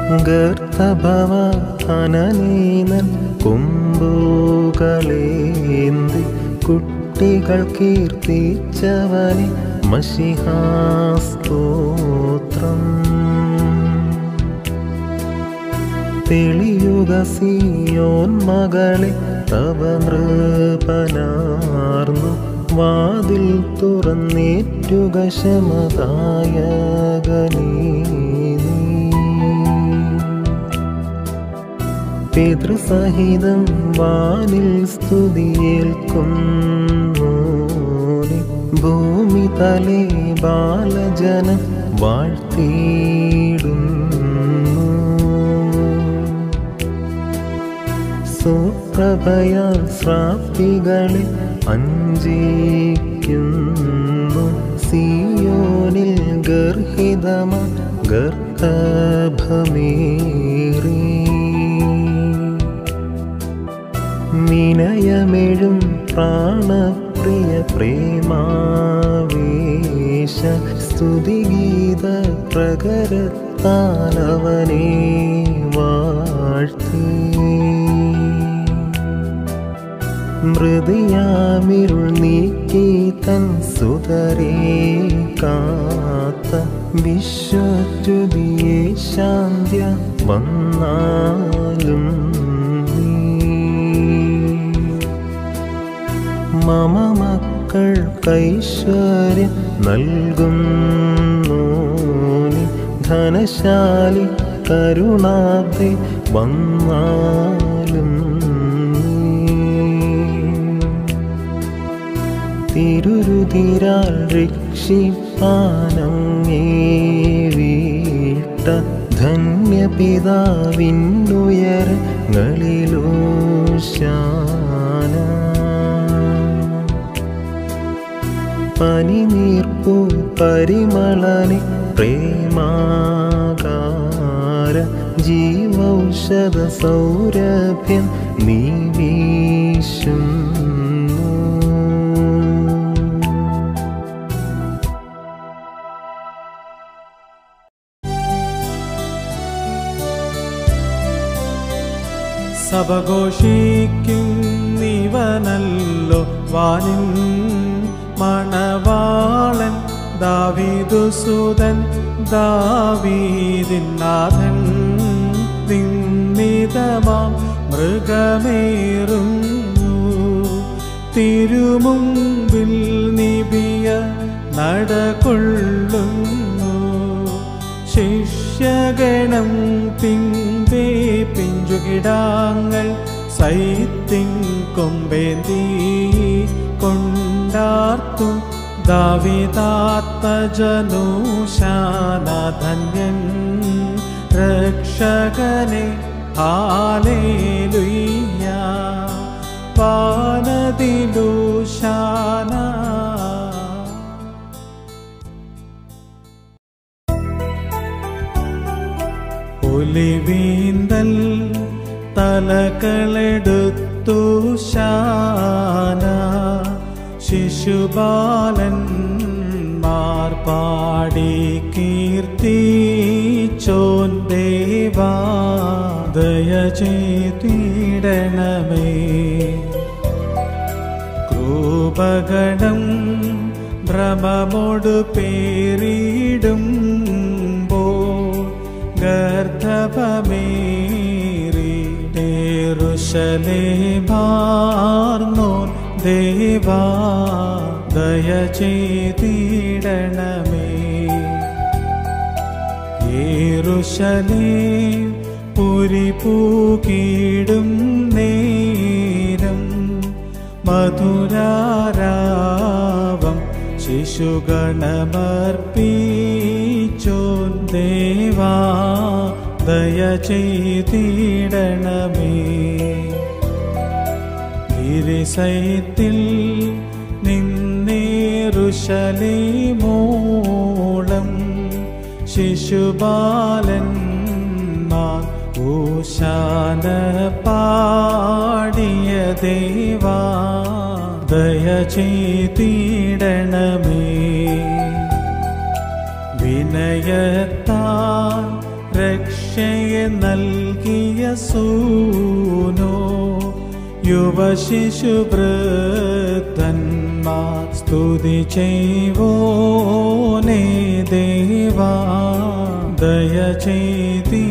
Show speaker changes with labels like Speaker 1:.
Speaker 1: ഗർത്തഭവനനീനൻ കൊമ്പുകളേന്തി കുട്ടികൾ കീർത്തിച്ചവനെ മഷിഹാസ്തോത്രം തെളിയുക സിയോൻ മകളെ തവ നൃപനാർന്നു വാതിൽ തുറന്നേറ്റുക ശമദായകനീ നീ. പിതൃസഹിതം വാനിൽ സ്തുതിയേൽക്കുന്നു നീ. ഭൂമി തലേ ബാലജനം വാഴ്ത്തിയിടുന്നു സുപ്രഭയാൽ ശ്രാപ്തികളെ അഞ്ചിക്കുന്നു സിയോനിൽ ഗർഹിതമ ഗർഭമേറി വിനയമെഴും പ്രാണപ്രിയ പ്രേമാവേശ സ്തുതിഗീത പ്രകരത്താലവനെ വാഴ്ത്തി മൃദയാമിരുൾ നീക്കി തൻ സുതരേ കാത്ത വിശ്വജ്യുതിയെ ശാന്ത്യ വന്നാലും നീ മമ മക്കൾക്കൈശ്വര്യം നൽകുന്നു നീ. ധനശാലി കരുണാബ്ദി വന്നാലും നീ. തിരുരുതിരാൽ രക്ഷിപ്പാനങ്ങേ വീട്ട ധന്യപിതാവിന്നുയരങ്ങളിലൂശാന പനിനീർപ്പു പരിമളനി പ്രേമാകാര ജീവൗഷധ സൗരഭ്യം നീ വീശുന്നു
Speaker 2: സഭഘോഷിക്കും നീവനല്ലോ വാനിൻ മണവാളൻ ദാവീദുസുതൻ ദാവീദിൻ നാഥൻ നിന്നിതമാം മൃഗമേറുന്നു തിരുമുമ്പിൽ നിബിയ നടകൊള്ളുന്നു ശിഷ്യഗണം പിമ്പേ പിഞ്ചുകിടാങ്ങൾ സൈത്തിൻ കൊമ്പേന്തി കൊണ്ടാർത്തു ദാവിതാത്മജനൂശാനധന്യൻ രക്ഷകനെ ഹാലേലുയ്യ പാനതിലൂശാന ഒലിവീന്തൽ തലകളെടുത്തു ശാന ശിശുബാലൻ മാർപാടി കീർത്തിച്ചോൻ ദേവാ ദയ ചെയ്തിടണമേ ക്രൂപഗണം ഭ്രമമോട് പേരിടുമ്പോ ഗർദ്ധപമേറിട്ടേറുശലേ മാർന്നോൻ ദേവാ ദയ ചെയ്തിടണമേ യേറുശലേ പുരി പൂക്കിടും നേരം മധുരാരാവം ശിശുഗണമർപ്പിച്ചോൻ ദേവാ ദയ ചെയ്തിടണമേ ഗിരിസൈത്തിൽ നിന്നേറുശലേമോളം ശിശുബാലന്മാർ ഊശാന പാടിയ ദേവാ ദയ ചെയ്തിടണമേ വിനയത്താൽ രക്ഷ രക്ഷയെ നൽകിയ സൂനോ യുവശിശുവൃദ്ധന്മാർ സ്തുതി ചെയ്വോനേ ദേവാ ദയ ചെയ്തി